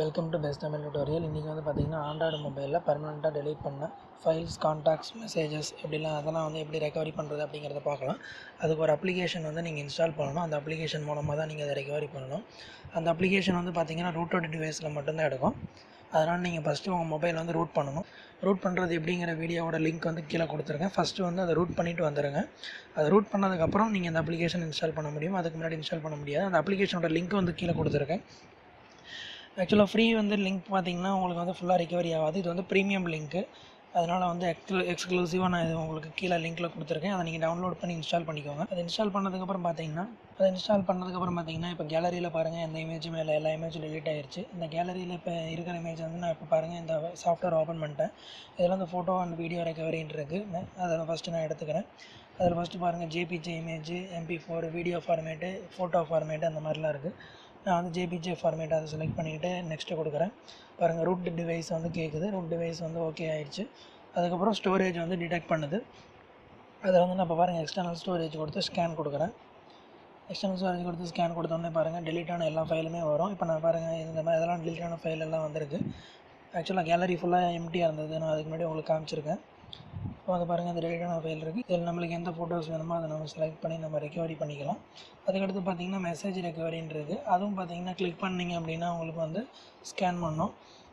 welcome to best Tamil tutorial இன்றைக்கி வந்து பார்த்திங்கன்னா ஆண்ட்ராய்டு மொபைலில் பர்மனெண்ட்டாக delete பண்ண ஃபைல்ஸ் கான்டாக்ட்ஸ் மெசேஜஸ் எப்படிலாம் அதெல்லாம் வந்து எப்படி ரெக்கவரி பண்ணுறது அப்படிங்கிறத பார்க்கலாம் அதுக்கு ஒரு அப்ளிகேஷன் வந்து நீங்கள் இன்ஸ்டால் பண்ணணும் அந்த அப்ளிகேஷன் மூலமாக தான் நீங்கள் அதை ரெக்கவரி பண்ணணும் அந்த அப்ளிகேஷன் வந்து பார்த்திங்கன்னா ரூட்டோட டிவைஸில் மட்டும்தான் எடுக்கும் அதனால் நீங்கள் ஃபஸ்ட்டு உங்கள் மொபைல் வந்து ரூட் பண்ணணும் ரூட் பண்ணுறது எப்படிங்கிற வீடியோவோட லிங்க் வந்து கீழே கொடுத்துருக்கேன் ஃபஸ்ட்டு வந்து அதை ரூட் பண்ணிவிட்டு வந்துடுங்க அதை ரூட் பண்ணதுக்கப்புறம் நீங்கள் அந்த அப்ளிகேஷன் இன்ஸ்டால் பண்ண முடியும் அதுக்கு முன்னாடி இன்ஸ்டால் பண்ண முடியாது அந்த அப்ளிகேஷனோட லிங்க் வந்து கீழே கொடுத்துருக்கேன் ஆக்சுவலாக ஃப்ரீ வந்து லிங்க் பார்த்தீங்கன்னா உங்களுக்கு வந்து ஃபுல்லாக ரிகவரி ஆகாது இது வந்து ப்ரீமியம் லிங்க்கு அதனால் வந்து எக்ஸ்க்ளூ எக்ஸ்க்ளூசிவாக நான் இது உங்களுக்கு கீழே லிங்க்கில் கொடுத்துருக்கேன் அதை நீங்கள் டவுன்லோட் பண்ணி இன்ஸ்டால் பண்ணிக்கோங்க அதை இன்ஸ்டால் பண்ணதுக்கப்புறம் பார்த்தீங்கன்னா அதை இன்ஸ்டால் பண்ணதுக்கப்புறம் பார்த்தீங்கன்னா இப்போ கேலரியில் பாருங்கள் எந்த இமேஜும் இல்லை எல்லா இமேஜும் delete ஆயிருச்சு இந்த கேலரியில் இப்போ இருக்கிற இமேஜ் வந்து நான் இப்போ பாருங்கள் இந்த சாஃப்ட்வேர் ஓப்பன் பண்ணிட்டேன் இதில் வந்து ஃபோட்டோ அண்ட் வீடியோ ரெக்கவரின்னு இருக்குது அதில் ஃபஸ்ட்டு நான் எடுத்துக்கிறேன் அதில் ஃபஸ்ட்டு பாருங்கள் JPG image MP four video format photo format அந்த மாதிரிலாம் இருக்குது நான் வந்து ஜேபிஜே ஃபார்மேட் அதை செலக்ட் பண்ணிவிட்டு நெக்ஸ்ட்டு கொடுக்குறேன் பாருங்கள் ரூட் டிவைஸ் வந்து கேட்குது ரூட் டிவைஸ் வந்து ஓகே ஆயிடுச்சு அதுக்கப்புறம் ஸ்டோரேஜ் வந்து டிடெக்ட் பண்ணுது அதில் வந்து நான் இப்போ பாருங்கள் எக்ஸ்டர்னல் ஸ்டோரேஜ் கொடுத்து ஸ்கேன் கொடுக்குறேன் எக்ஸ்டர்னல் ஸ்டோரேஜ் கொடுத்து ஸ்கேன் கொடுத்தோன்னே பாருங்கள் delete ஆன எல்லா ஃபைலுமே வரும் இப்போ நான் பாருங்கள் இந்த மாதிரி இதெல்லாம் delete ஆன ஃபைல் எல்லாம் வந்திருக்கு ஆக்சுவலாக கேலரி ஃபுல்லாக எம்டியாக இருந்தது நான் அதுக்கு முன்னாடி உங்களுக்கு காமிச்சிருக்கேன் இப்போ வந்து பாருங்கள் அந்த delete ஆன ஃபைல் இருக்குது இதில் நம்மளுக்கு எந்த ஃபோட்டோஸ் வேணுமோ அதை நம்ம செலக்ட் பண்ணி நம்ம ரெக்கவரி பண்ணிக்கலாம் அதுக்கடுத்து பார்த்தீங்கன்னா மெசேஜ் ரெக்கவரின்றது அதுவும் பார்த்தீங்கன்னா கிளிக் பண்ணீங்க அப்படின்னா உங்களுக்கு வந்து ஸ்கேன் பண்ணோம்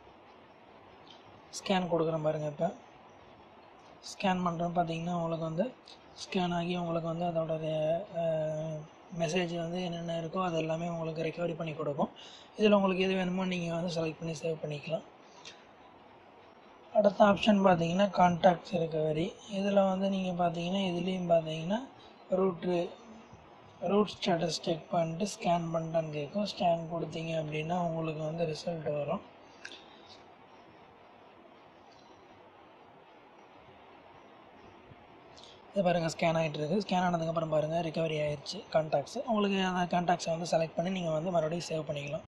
ஸ்கேன் கொடுக்குறேன் பாருங்கள் இப்போ ஸ்கேன் பண்ணுறோம் பார்த்தீங்கன்னா உங்களுக்கு வந்து ஸ்கேன் ஆகி உங்களுக்கு வந்து அதோட மெசேஜ் வந்து என்னென்ன இருக்கோ அது எல்லாமே உங்களுக்கு ரெக்கவரி பண்ணி கொடுக்கும் இதில் உங்களுக்கு எது வேணுமோ நீங்கள் வந்து செலக்ட் பண்ணி சேவ் பண்ணிக்கலாம் அடுத்த ஆப்ஷன் பார்த்தீங்கன்னா கான்டாக்ட்ஸ் ரெக்கவரி இதில் வந்து நீங்கள் பார்த்தீங்கன்னா இதுலேயும் பார்த்தீங்கன்னா ரூட்ரு ரூட் ஸ்டேட்டஸ் செக் பண்ணிட்டு ஸ்கேன் பண்ணிட்டான்னு கேட்கும் ஸ்கேன் கொடுத்தீங்க அப்படின்னா உங்களுக்கு வந்து ரிசல்ட் வரும் இது பாருங்கள் ஸ்கேன் ஆகிட்டு இருக்கு ஸ்கேன் ஆனதுக்கப்புறம் பாருங்கள் ரிகவரி ஆயிடுச்சு கான்டாக்ட்ஸ் உங்களுக்கு அந்த கான்டாக்ட்ஸை வந்து செலக்ட் பண்ணி நீங்கள் வந்து மறுபடியும் சேவ் பண்ணிக்கலாம்